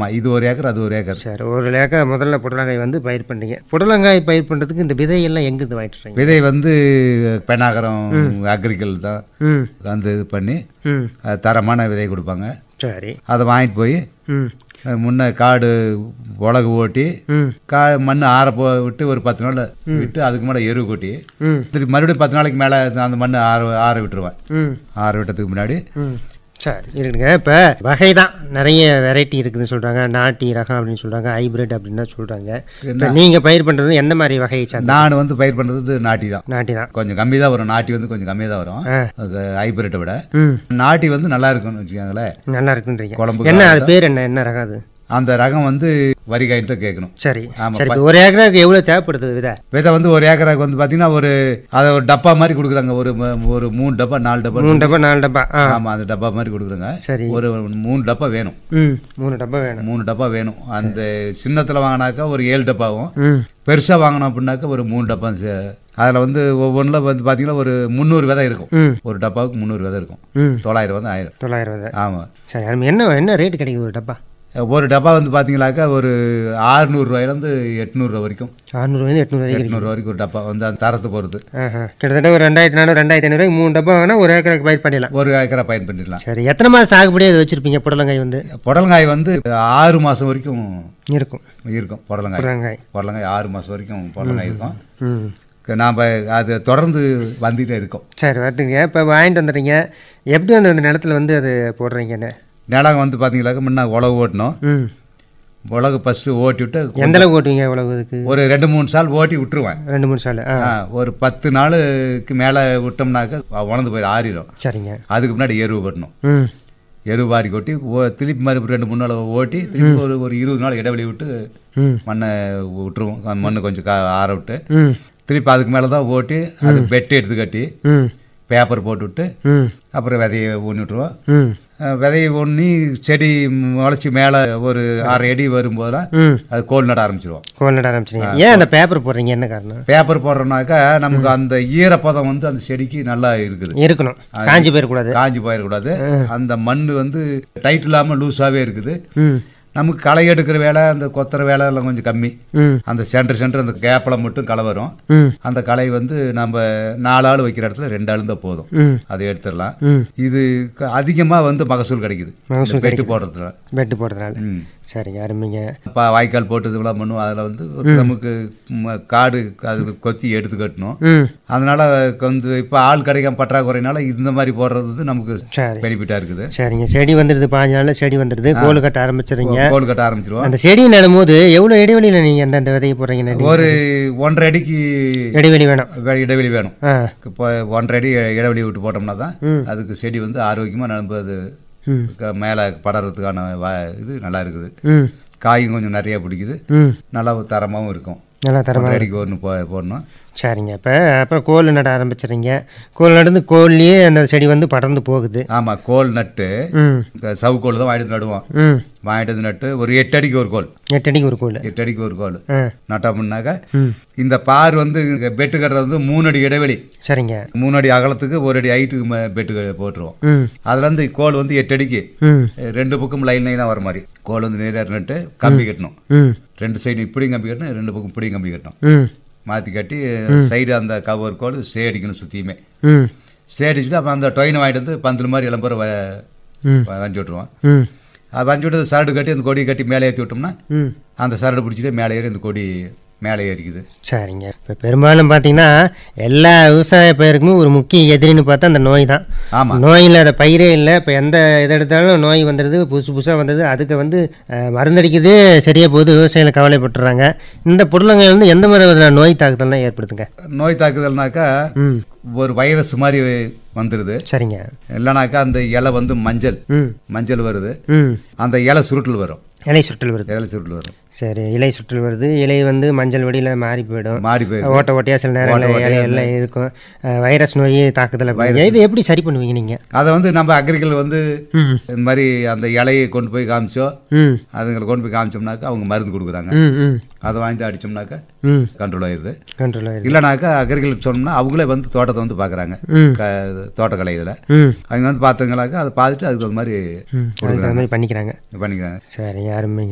ஆமாம் இது ஒரு ஏக்கர் அது ஒரு ஏக்கர் சரி ஒரு ஏக்கர் முதல்ல புடலங்காய் வந்து பயிர் பண்ணுறீங்க புடலங்காய் பயிர் பண்ணுறதுக்கு இந்த விதையெல்லாம் எங்கேருந்து வாங்கிட்டு வரீங்க விதை வந்து பெண்ணாகரம் அக்ரிகல் தான் ம் வந்து இது பண்ணி ம் அது தரமான விதை கொடுப்பாங்க சரி அதை வாங்கிட்டு போய் ம் அது முன்ன காடு உலகு ஓட்டி ம் கா மண் ஆற போ விட்டு ஒரு பத்து நாள் விட்டு அதுக்கு மேலே எருவு கொட்டி ம் திருப்பி மறுபடியும் பத்து நாளைக்கு மேலே அந்த மண் ஆற ஆற விட்டுருவேன் ம் ஆற விட்டதுக்கு முன்னாடி ம் சரி இருக்குங்க இப்போ வகை தான் நிறைய வெரைட்டி இருக்குதுன்னு சொல்கிறாங்க நாட்டி ரகம் அப்படின்னு சொல்கிறாங்க ஹைபிரிட் அப்படின்னு சொல்கிறாங்க இப்போ நீங்கள் பயிர் பண்ணுறது எந்த மாதிரி வகையை சார்ந்த நான் வந்து பயிர் பண்ணுறது நாட்டி தான் நாட்டி தான் கொஞ்சம் கம்மி தான் வரும் நாட்டி வந்து கொஞ்சம் கம்மியாக தான் வரும் ஆ ஹைபிரிட்டை விட ம் நாட்டி வந்து நல்லா இருக்கும்னு வச்சுக்கோங்களேன் நல்லா இருக்குன்றீங்க குழம்புக்கு என்ன அது பேர் என்ன என்ன ரகம் அது அந்த ரகம் வந்து வரிகாயின்னு தான் கேட்கணும் சரி ஆமா, சரி இப்போ ஒரு ஏக்கருக்கு எவ்வளோ தேவைப்படுது விதை விதை வந்து ஒரு ஏக்கராக்கு வந்து பார்த்தீங்கன்னா ஒரு அதை ஒரு டப்பா மாதிரி கொடுக்குறாங்க ஒரு ம- ஒரு மூணு டப்பா நாலு டப்பா மூணு டப்பா நாலு டப்பா ஆ ஆமாம் அந்த டப்பா மாதிரி கொடுக்குறாங்க சரி ஒரு மூணு டப்பா வேணும் ம் மூணு டப்பா வேணும் மூணு டப்பா வேணும் அந்த சின்னத்தில் வாங்கினாக்கா ஒரு ஏழு டப்பாவும் ம் பெருசாக வாங்கினோம் அப்படின்னாக்கா ஒரு மூணு டப்பா அதில் வந்து ஒவ்வொன்றில் வந்து பார்த்தீங்கன்னா ஒரு முந்நூறு விதை இருக்கும் ம் ஒரு டப்பாவுக்கு முந்நூறு விதை இருக்கும் ம் தொள்ளாயிரம் வந்து ஆயிரம் தொள்ளாயிரம் விதை ஆமாம் சரி அது என்ன என்ன ரேட் கிடைக்குது ஒரு டப்பா ஒரு டப்பா வந்து பார்த்தீங்கன்னாக்கா ஒரு ஆறுநூறுவாயிலேருந்து எட்நூறுரூவா வரைக்கும் அறுநூறுவாயிருந்து எட்நூறு வரைக்கும் எட்நூறுவா வரைக்கும் ஒரு டப்பா வந்து அந்த தரத்தை பொறுத்து ஆஹா கிட்டத்தட்ட ஒரு ரெண்டாயிரத்தி நானூறு ரெண்டாயிரத்தி ஐநூறு மூணு டப்பா வாங்கினா ஒரு ஏக்கருக்கு பயிர் பண்ணிடலாம் ஒரு ஏக்கரை பயன் பண்ணிடலாம் சரி எத்தனை மாதம் சாகுபடி அது வச்சுருப்பீங்க புடலங்காய் வந்து புடலங்காய் வந்து ஆறு மாதம் வரைக்கும் இருக்கும் இருக்கும் புடலங்காய் புடலங்காய் புடலங்காய் ஆறு மாதம் வரைக்கும் புடலங்காய் இருக்கும் ம் நாம் அது தொடர்ந்து வந்துகிட்டே இருக்கோம் சரி வரட்டுங்க இப்போ வாங்கிட்டு வந்துடுறீங்க எப்படி வந்து அந்த நிலத்துல வந்து அது போடுறீங்கன்னு நிலம் வந்து பார்த்தீங்கன்னாக்கா முன்ன உழவு ஓட்டணும் ம் உலகு ஃபஸ்ட்டு ஓட்டி விட்டு எந்த அளவுக்கு ஓட்டுவீங்க இவ்வளவு இதுக்கு ஒரு ரெண்டு மூணு சால் ஓட்டி விட்டுருவேன் ரெண்டு மூணு சால் ஆ ஆ, ஒரு பத்து நாளுக்கு மேலே விட்டோம்னாக்கா உணர்ந்து போய் ஆறிடும் சரிங்க அதுக்கு முன்னாடி எருவு கொட்டணும் ம் எருவு வாரி கொட்டி ஓ திருப்பி மறுபடியும் ரெண்டு மூணு நாள் ஓட்டி திருப்பி ஒரு ஒரு இருபது நாள் இடைவெளி விட்டு ம் மண்ணை விட்டுருவோம் மண்ணை கொஞ்சம் கா ஆற விட்டு ம் திருப்பி அதுக்கு மேலே தான் ஓட்டி அது பெட்டு எடுத்து கட்டி ம் பேப்பர் போட்டு விட்டு ம் அப்புறம் விதையை ஊனி விட்டுருவோம் ம் அஹ் விதையை ஊனி செடி முளைச்சி மேலே ஒரு அரை அடி வரும்போதெல்லாம் ம் அது கோல் நட ஆரம்பிச்சிருவோம் கோல் நட ஆரம்பிச்சிங்க ஏன் அந்த பேப்பர் போடுறீங்க என்ன காரணம் பேப்பர் போடுறோம்னாக்கா நமக்கு அந்த ஈரப்பதம் வந்து அந்த செடிக்கு நல்லா இருக்குது இருக்கணும் காஞ்சி போயிடக்கூடாது காஞ்சி போயிடக்கூடாது அந்த மண் வந்து டைட் இல்லாமல் லூஸாகவே இருக்குது ம் நமக்கு களை எடுக்கிற வேலை அந்த கொத்துற வேலை எல்லாம் கொஞ்சம் கம்மி ம் அந்த சென்டர் சென்டர் அந்த கேப்பில் மட்டும் களை வரும் ம் அந்த களை வந்து நம்ம நாலு ஆள் வைக்கிற இடத்துல ரெண்டு ஆள் தான் போதும் ம் அதை எடுத்துடலாம் ம் இது அதிகமாக வந்து மகசூல் கிடைக்குது மகசூல் இந்த பெட்டு போடுறதுல பெட்டு போடுறதுனால ம் சரிங்க அருமைங்க இப்போ வாய்க்கால் போட்டு இதெல்லாம் பண்ணுவோம் அதில் வந்து நமக்கு ம- காடு அது கொத்தி எடுத்து கட்டணும் ம் அதனால கொஞ்சம் இப்போ ஆள் கிடைக்காம பற்றாக்குறையினால இந்த மாதிரி போடுறது வந்து நமக்கு சரி பெனிஃபிட்டாக இருக்குது சரிங்க செடி வந்துடுது பாஞ்சு நாளில் செடி வந்துடுது கோல் கட்ட ஆரம்பிச்சிடுறீங்க கோல் கட்ட ஆரம்பிச்சிருவோம் அந்த செடி நடும்போது எவ்வளோ இடைவெளியில் நீங்கள் அந்த அந்த விதையை போடுறீங்க நடு ஒரு ஒன்றரை அடிக்கு இடைவெளி வேணும் வெ- இடைவெளி வேணும் ஆ இப்போ ஒன்றரை அடி இடைவெளி விட்டு போட்டோம்னா தான் ம். அதுக்கு செடி வந்து ஆரோக்கியமாக நம்ம அது ம் க- மேலே படறதுக்கான வ- இது நல்லா இருக்குது ம் காயும் கொஞ்சம் நிறைய பிடிக்குது ம் நல்லா தரமாகவும் இருக்கும் நல்லா தரமா ஒன்றரை அடிக்கு ஒன்று போ போடணும் சரிங்க இப்போ அப்புறம் கோல் நட ஆரம்பிச்சிடுறீங்க கோல் நடந்து கோல்லையே அந்த செடி வந்து படர்ந்து போகுது ஆமாம் கோல் நட்டு ம் க- சவு கோல் தான் வாங்கிட்டு வந்து நடுவோம் ம் வாங்கிட்டு வந்து நட்டு ஒரு எட்டு அடிக்கு ஒரு கோல் எட்டு அடிக்கு ஒரு கோல் எட்டு அடிக்கு ஒரு கோல் ஆ நட்டோம்னாக்கா ம் இந்த பார் வந்து இங்க பெட்டு கட்டுறது வந்து மூணு அடி இடைவெளி சரிங்க மூணு அடி அகலத்துக்கு ஒரு அடி ஹைட்டுக்கு ம- பெட்டு க- போட்டுருவோம் ம் அதுல இருந்து கோல் வந்து எட்டு அடிக்கு ம் அஹ் ரெண்டு பக்கம் லைன் லைனாக வர மாதிரி கோல் வந்து நேராக நட்டு கம்பி கட்டணும் ம் ரெண்டு சைடு இப்படியும் கம்பி கட்டணும் ரெண்டு பக்கம் இப்படியும் கம்பி கட்டணும் ம் மாற்றி கட்டி சைடு அந்த கவர் கோல் சே அடிக்கணும் சுற்றியுமே ம் சே அடிச்சுட்டு அப்போ அந்த டொயினை வாங்கிட்டு வந்து பந்தல் மாதிரி இளம்புற வ ம் வ- வஞ்சி விட்ருவோம் ம் அது வஞ்சி விட்டு சரடு கட்டி அந்த கொடியை கட்டி மேலே ஏற்றி விட்டோம்னா ம் அந்த சரடு பிடிச்சிட்டு மேலே ஏறி அந்த கொடி மேலே ஏறிக்குது சரிங்க இப்போ பெரும்பாலும் பார்த்தீங்கன்னா எல்லா விவசாய பயிருக்குமே ஒரு முக்கிய எதிரின்னு பார்த்தா அந்த நோய் தான் ஆமாம் நோய் இல்லாத பயிரே இல்லை இப்போ எந்த இதை எடுத்தாலும் நோய் வந்துடுது புதுசு புதுசாக வந்தது அதுக்கு வந்து அஹ், மருந்தடிக்குது சரியாக போகுது விவசாயிகள் கவலைப்பட்டுறாங்க இந்த புடலங்காய் வந்து எந்த மாதிரி விதமான நோய் தாக்குதல்லாம் ஏற்படுத்துங்க நோய் தாக்குதல்னாக்கா ம் ஒரு வைரஸ் மாதிரி வந்துடுது சரிங்க இல்லைனாக்கா அந்த இலை வந்து மஞ்சள் ம் மஞ்சள் வருது ம் அந்த இலை சுருட்டல் வரும் இலை சுற்றல் வருது இலை சுருட்டல் வரும் சரி இலை சுற்றல் வருது இலை வந்து மஞ்சள் வடியில் மாறி போயிடும் மாறி போயிடுது ஓட்ட ஓட்டையாக சில நேரங்களில் இலை எல்லாம் இருக்கும் அஹ், வைரஸ் நோய் தாக்குதல் அப்படிங்க இது எப்படி சரி பண்ணுவீங்க நீங்கள் அதை வந்து நம்ம அக்ரிகல் வந்து ம் இந்த மாதிரி அந்த இலையை கொண்டு போய் காமிச்சோம் ம் அதுங்களை கொண்டு போய் காமிச்சோம்னாக்கா அவங்க மருந்து கொடுக்குறாங்க ம் ம் அதை வாங்கி அடிச்சோம்னாக்கா ம் கண்ட்ரோல் ஆயிடுது கண்ட்ரோல் ஆயிடுது இல்லைனாக்கா அக்ரிகல் சொன்னோம்னா அவங்களே வந்து தோட்டத்தை வந்து பார்க்குறாங்க ம் க தோட்டக்கலை இதில் ம் அவங்க வந்து பார்த்தாங்களாக்கா அதை பார்த்துட்டு அதுக்கு அது மாதிரி ம் அதுக்கு அது மாதிரி பண்ணிக்கிறாங்க பண்ணிக்கிறாங்க சரி யாருமே